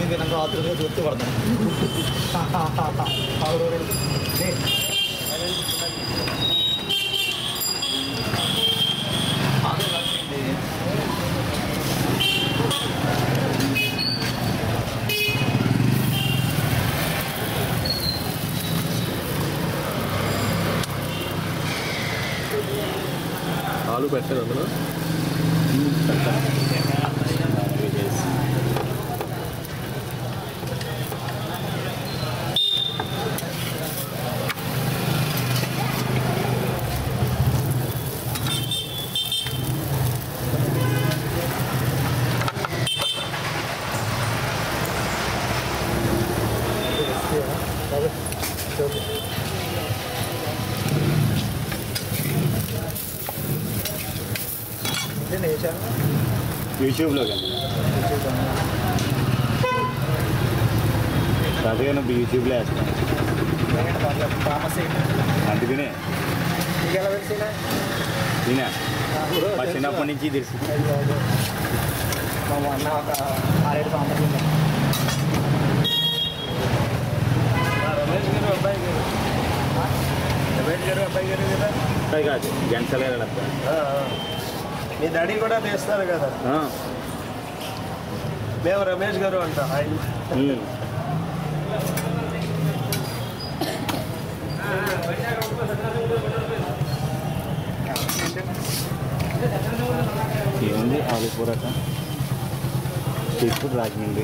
తినక ఆతులుగా చూస్తూ పడతాను ఆలు పెట్టారు అందులో యూట్యూబ్లో కానీ అదే నువ్వు యూట్యూబ్లో వేస్తాను అందుకనే ఎలా తెలిసినా తినా మా చిన్నప్పటి నుంచి తెలుసు మా అన్న ఒక ఆరేడు సంవత్సరాలు ఉంది. రమేష్ గారు అబ్బాయి గారు రమేష్ గారు అబ్బాయి గారు కదా అది కాదు జనసలే ఆ, ఆ. మీ డాడీ కూడా తీస్తారు కదా మేము రమేష్ గారు అంట ఆయన ఏముంది ఆలు పొరాట స్ట్రీట్ ఫుడ్ రాజమండ్రి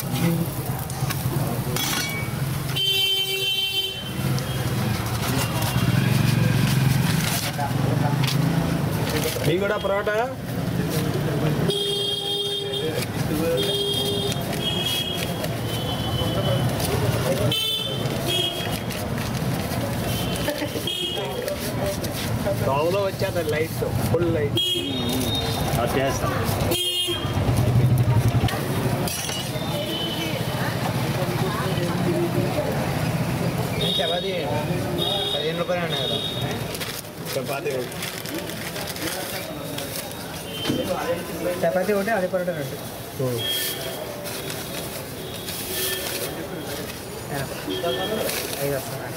మీ కూడా పరోటా దోమలో వచ్చాను లైట్స్ ఫుల్ లైట్ అది చేస్తాను చపాతి పదిహేను రూపాయలు అన్నాయి కదా చపాతీ చపాతి ఒకటి అది పరోటా రెండు ఐదు వస్తాను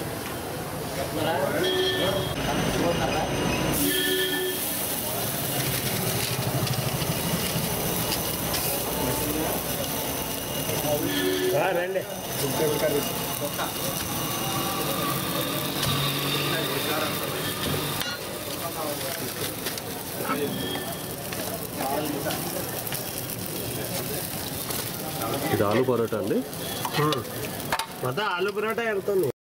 రండి ఇది ఆలు పరోటా అండి మొత్తం ఆలు పరోటా ఎంత ఉంది